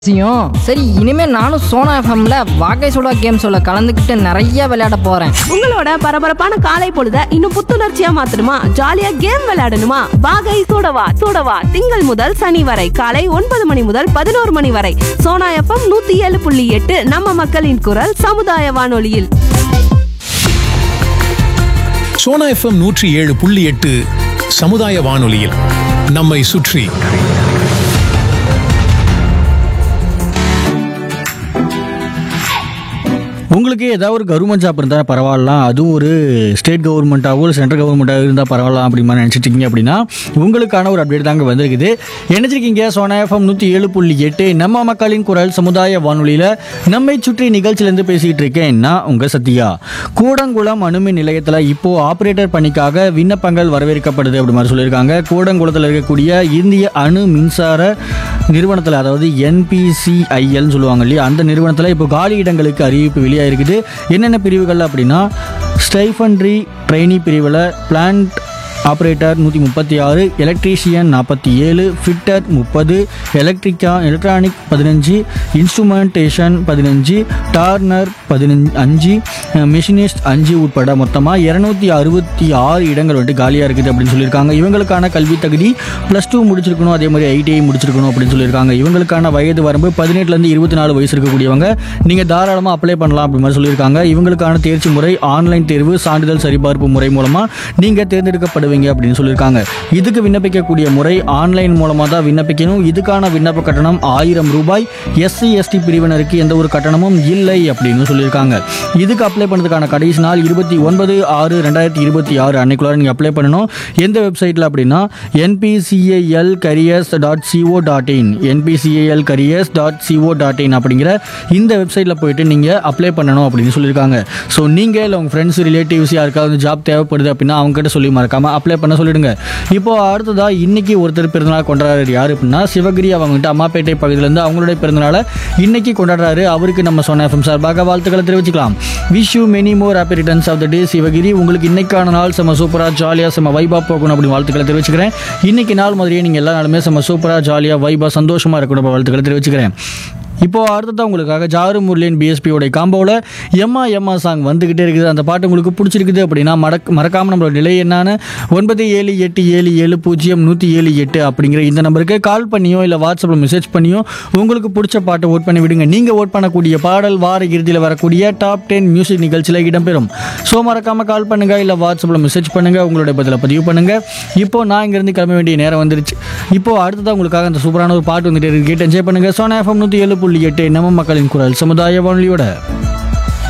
விஷயம் சரி இனிமே நானும் சோனா எஃப்எம்ல வாகை சுடா கேம் சொல்ல கலந்துக்கிட்டு நிறைய விளையாட போறேன் உங்களோட பரபரப்பான காலை பொழுத இன்னும் புத்துணர்ச்சியா மாத்தணுமா ஜாலியா கேம் விளையாடணுமா வாகை சூடவா சூடவா திங்கள் முதல் சனி வரை காலை ஒன்பது மணி முதல் பதினோரு மணி வரை சோனா எஃப்எம் நூத்தி ஏழு புள்ளி எட்டு நம்ம மக்களின் குரல் சமுதாய வானொலியில் சோனா எஃப்எம் நூற்றி ஏழு புள்ளி எட்டு சமுதாய வானொலியில் நம்மை சுற்றி உங்களுக்கு ஏதாவது ஒரு கவர்மெண்ட் ஜாப் இருந்தால் பரவாயில்லாம் அதுவும் ஒரு ஸ்டேட் கவர்மெண்ட்டாவோ இல்லை சென்ட்ரல் கவர்மெண்ட்டாக இருந்தால் பரவாயில்ல அப்படி மாதிரி நினச்சிட்டு இருக்கீங்க அப்படின்னா உங்களுக்கான ஒரு அப்டேட் தாங்க வந்திருக்குது நினைச்சிருக்கீங்க சோனா எஃப்எம் நூற்றி ஏழு புள்ளி எட்டு நம்ம மக்களின் குரல் சமுதாய வானொலியில் நம்மை சுற்றி நிகழ்ச்சியிலேருந்து பேசிகிட்டு இருக்கேன் நான் உங்கள் சத்யா கூடங்குளம் அணுமின் நிலையத்தில் இப்போ ஆப்ரேட்டர் பணிக்காக விண்ணப்பங்கள் வரவேற்கப்படுது அப்படி மாதிரி சொல்லியிருக்காங்க கூடங்குளத்தில் இருக்கக்கூடிய இந்திய அணு மின்சார நிறுவனத்தில் அதாவது என்பிசிஐஎல்னு சொல்லுவாங்க இல்லையா அந்த நிறுவனத்தில் இப்போ காலி இடங்களுக்கு அறிவிப்பு வெளியாயிருக்குது என்னென்ன பிரிவுகள் அப்படின்னா ஸ்டைஃபன்ட்ரி ட்ரெயினி பிரிவில் பிளான்ட் ஆப்ரேட்டர் நூற்றி முப்பத்தி ஆறு எலக்ட்ரீஷியன் நாற்பத்தி ஏழு ஃபிட்டர் முப்பது எலக்ட்ரிக்கா எலக்ட்ரானிக் பதினஞ்சு இன்ஸ்ட்ருமெண்டேஷன் பதினஞ்சு டார்னர் பதினஞ்சு அஞ்சு மிஷினிஸ்ட் அஞ்சு உட்பட மொத்தமாக இரநூத்தி அறுபத்தி ஆறு இடங்கள் வந்துட்டு காலியாக இருக்குது அப்படின்னு சொல்லியிருக்காங்க இவங்களுக்கான கல்வி தகுதி ப்ளஸ் டூ முடிச்சிருக்கணும் அதே மாதிரி ஐடிஐ முடிச்சிருக்கணும் அப்படின்னு சொல்லியிருக்காங்க இவங்களுக்கான வயது வரம்பு பதினெட்டுலேருந்து இருபத்தி நாலு வயசு இருக்கக்கூடியவங்க நீங்கள் தாராளமாக அப்ளை பண்ணலாம் அப்படி மாதிரி சொல்லியிருக்காங்க இவங்களுக்கான தேர்ச்சி முறை ஆன்லைன் தேர்வு சான்றிதழ் சரிபார்ப்பு முறை மூலமாக நீங்கள் தேர்ந்தெடுக்கப்படுவீங்க அப்படின்னு சொல்லியிருக்காங்க இதுக்கு விண்ணப்பிக்கக்கூடிய முறை ஆன்லைன் மூலமாக தான் விண்ணப்பிக்கணும் இதுக்கான விண்ணப்ப கட்டணம் ஆயிரம் ரூபாய் எஸ்சி எஸ்டி பிரிவினருக்கு எந்த ஒரு கட்டணமும் இல்லை அப்படின்னு சொல்லியிருக்காங்க இதுக்கு அப்ளை பண்ணதுக்கான கடைசி நாள் இருபத்தி ஒன்பது ஆறு ரெண்டாயிரத்தி இருபத்தி ஆறு அன்னைக்குள்ளார நீங்கள் அப்ளை பண்ணணும் எந்த வெப்சைட்டில் அப்படின்னா NPCIL careers dot CO dot IN NPCIL careers dot CO dot IN அப்படிங்கிற இந்த வெப்சைட்டில் போயிட்டு நீங்கள் அப்ளை பண்ணணும் அப்படின்னு சொல்லியிருக்காங்க ஸோ நீங்கள் இல்லை உங்கள் ஃப்ரெண்ட்ஸ் ரிலேட்டிவ்ஸ் யாருக்காவது ஜாப் தேவைப்படுது அப்படின்னா அவங்ககிட்ட சொல்லி மறக்காமல் அப்ளை பண்ண சொல்லிடுங்க இப்போ அடுத்ததாக இன்னைக்கு ஒருத்தர் பிறந்தநாள் கொண்டாடுறாரு யார் அப்படின்னா சிவகிரி அவங்ககிட்ட அம்மாப்பேட்டை பகுதியிலேருந்து அவங்களுடைய பிறந்தநாளை இன்னைக்கு கொண்டாடுறாரு அவருக்கு நம்ம சொன்ன எஃப்எம் சார்பாக வாழ்த்துக்களை தெரிவிச்சுக்கலாம் wish you many more happy returns of the day Sivagiri உங்களுக்கு இன்னைக்கான நாள் செம்ம சூப்பராக ஜாலியாக செம்ம வைபா போகணும் அப்படின்னு வாழ்த்துக்களை தெரிவிச்சுக்கிறேன் இன்னைக்கு நாள் மாதிரியே நீங்கள் எல்லா நாளுமே செம்ம சூப்பராக ஜாலியாக வைபா சந்தோஷமாக இருக்கணும் அப்படின்னு வாழ்த்துக்களை தெரிவிச்சுக்கிறேன் இப்போ அடுத்ததான் உங்களுக்காக ஜாரு முரளின் பிஎஸ்பியோட காம்போவில் எம்மா எம்மா சாங் வந்துக்கிட்டே இருக்குது அந்த பாட்டு உங்களுக்கு பிடிச்சிருக்குது அப்படின்னா மறக் மறக்காமல் நம்மளோட நிலை என்னன்னு ஒன்பது ஏழு எட்டு ஏழு ஏழு பூஜ்ஜியம் நூற்றி ஏழு எட்டு அப்படிங்கிற இந்த நம்பருக்கு கால் பண்ணியோ இல்லை வாட்ஸ்அப்பில் மெசேஜ் பண்ணியோ உங்களுக்கு பிடிச்ச பாட்டை ஓட் பண்ணி விடுங்க நீங்கள் ஓட் பண்ணக்கூடிய பாடல் வார இறுதியில் வரக்கூடிய டாப் டென் மியூசிக் நிகழ்ச்சியில் இடம்பெறும் ஸோ மறக்காமல் கால் பண்ணுங்கள் இல்லை வாட்ஸ்அப்பில் மெசேஜ் பண்ணுங்கள் உங்களுடைய பதிலை பதிவு பண்ணுங்கள் இப்போ நான் இங்கேருந்து கிளம்ப வேண்டிய நேரம் வந்துருச்சு இப்போ அடுத்ததான் உங்களுக்காக அந்த சூப்பரான ஒரு பாட்டு வந்துட்டு இருக்கு கேட்டு என்ஜாய் பண்ணுங்கள் சோனா எஃப்எம் நூற்றி ஏழு புள்ளி எட்டு நம்ம மக்களின் குரல் சமுதாய வானொலியோட